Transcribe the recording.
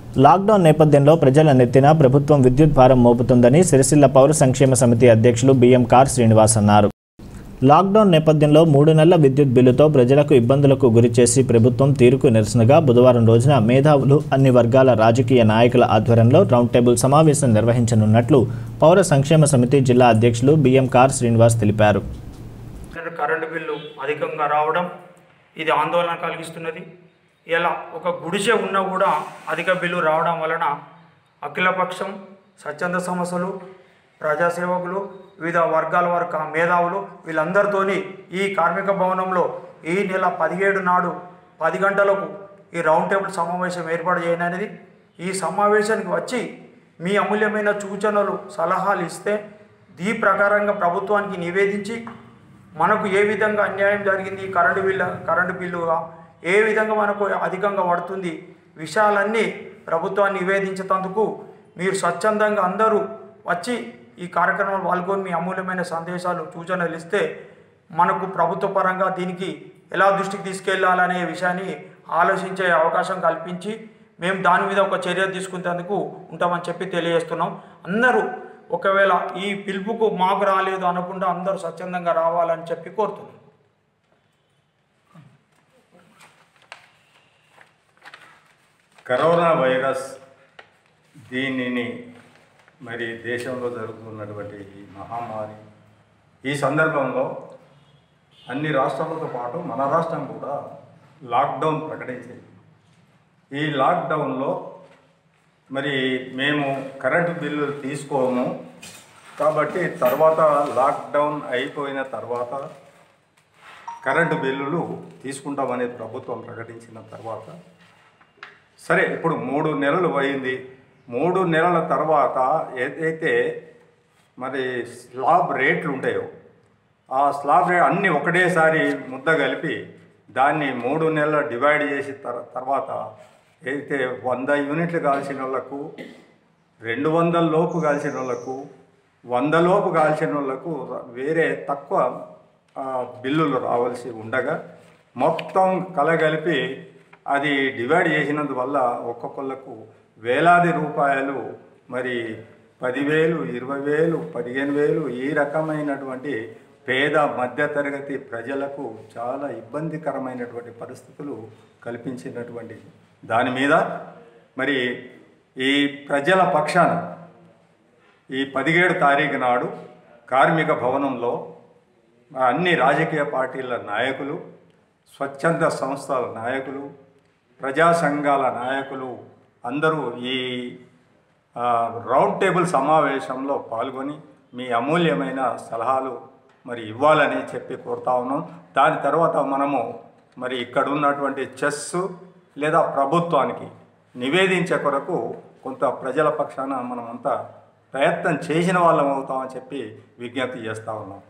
lockdown నేపథ్యంలో ప్రజల నెత్తిన ప్రభుత్వం విద్యుత్ భారం మోపుతుందని సిరిసిల్ల పౌర సంక్షేమ సమితి అధ్యక్షులు బిఎం కార్ శ్రీనివాస్ అన్నారు లాక్డౌన్ నేపథ్యంలో మూడు నెలల విద్యుత్ బిల్లుతో ప్రజలకు ఇబ్బందులకు గురిచేసి ప్రభుత్వం తీరుకు నిరసనగా బుధవారం రోజున మేధావులు అన్ని వర్గాల రాజకీయ నాయకుల ఆధ్వర్యంలో రౌండ్ టేబుల్ సమావేశం నిర్వహించనున్నట్లు పౌర సంక్షేమ సమితి జిల్లా అధ్యక్షులు బిఎం కార్ శ్రీనివాస్ తెలిపారు ఎందుకంటే కరెంటు బిల్లు అధికంగా రావడం ఇది ఆందోళన కలిగిస్తున్నది ఇలా ఒక గుడిసె ఉన్నా కూడా అధిక బిల్లు రావడం వలన అఖిలపక్షం స్వచ్ఛంద సంస్థలు ప్రజాసేవకులు వివిధ వర్గాల వరకు మేధావులు వీళ్ళందరితోని ఈ కార్మిక భవనంలో ఈ నెల పదిహేడు నాడు పది గంటలకు ఈ రౌండ్ టేబుల్ సమావేశం ఏర్పాటు చేయననేది ఈ సమావేశానికి వచ్చి మీ అమూల్యమైన సూచనలు సలహాలు ఇస్తే దీ ప్రకారంగా ప్రభుత్వానికి నివేదించి మనకు ఏ విధంగా అన్యాయం జరిగింది ఈ కరెంటు బిల్లు కరెంటు బిల్లుగా ఏ విధంగా మనకు అధికంగా పడుతుంది విషయాలన్నీ ప్రభుత్వాన్ని నివేదించేందుకు మీరు స్వచ్ఛందంగా అందరూ వచ్చి ఈ కార్యక్రమంలో పాల్గొని మీ అమూల్యమైన సందేశాలు సూచనలు ఇస్తే మనకు ప్రభుత్వ పరంగా దీనికి ఎలా దృష్టికి తీసుకెళ్లాలనే విషయాన్ని ఆలోచించే అవకాశం కల్పించి మేము దాని మీద ఒక చర్య తీసుకునేందుకు ఉంటామని చెప్పి తెలియజేస్తున్నాం అందరూ ఒకవేళ ఈ పిలుపుకు మాకు రాలేదు అనకుండా అందరూ స్వచ్ఛందంగా రావాలని చెప్పి కోరుతున్నాం కరోనా వైరస్ దీనిని మరి దేశంలో జరుగుతున్నటువంటి ఈ మహమ్మారి ఈ సందర్భంలో అన్ని రాష్ట్రాలతో పాటు మన రాష్ట్రం కూడా లాక్డౌన్ ప్రకటించింది ఈ లాక్డౌన్లో మరి మేము కరెంటు బిల్లులు తీసుకోము కాబట్టి తర్వాత లాక్డౌన్ అయిపోయిన తర్వాత కరెంటు బిల్లులు తీసుకుంటామని ప్రభుత్వం ప్రకటించిన తర్వాత సరే ఇప్పుడు మూడు నెలలు అయింది మూడు నెలల తర్వాత ఏదైతే మరి స్లాబ్ రేట్లు ఉంటాయో ఆ స్లాబ్ రేట్ అన్నీ ఒకటేసారి ముద్ద కలిపి దాన్ని మూడు నెలల డివైడ్ చేసిన తర్- తర్వాత ఏదైతే వంద యూనిట్లు కాల్చిన వాళ్ళకు రెండు వందల లోపు కాల్చిన వాళ్ళకు వంద లోపు కాల్చిన వాళ్ళకు వేరే తక్కువ ఆ, బిల్లులు రావాల్సి ఉండగా మొత్తం కలగలిపి అది డివైడ్ చేసినందువల్ల ఒక్కొక్కళ్ళకు వేలాది రూపాయలు మరి పదివేలు ఇరవై వేలు పదిహేను వేలు ఈ రకమైనటువంటి పేద మధ్యతరగతి ప్రజలకు చాలా ఇబ్బందికరమైనటువంటి పరిస్థితులు కల్పించినటువంటి దాని మీద మరి ఈ ప్రజల పక్షాన ఈ పదిహేడు తారీఖు నాడు కార్మిక భవనంలో అన్ని రాజకీయ పార్టీల నాయకులు స్వచ్ఛంద సంస్థల నాయకులు ప్రజా సంఘాల నాయకులు అందరూ ఈ ఆ, రౌండ్ టేబుల్ సమావేశంలో పాల్గొని మీ అమూల్యమైన సలహాలు మరి ఇవ్వాలని చెప్పి కోరుతా ఉన్నాం దాని తర్వాత మనము మరి ఇక్కడ ఉన్నటువంటి చెస్ లేదా ప్రభుత్వానికి నివేదించే కొరకు కొంత ప్రజల పక్షాన మనమంతా ప్రయత్నం చేసిన వాళ్ళం అవుతామని చెప్పి విజ్ఞప్తి చేస్తూ ఉన్నాం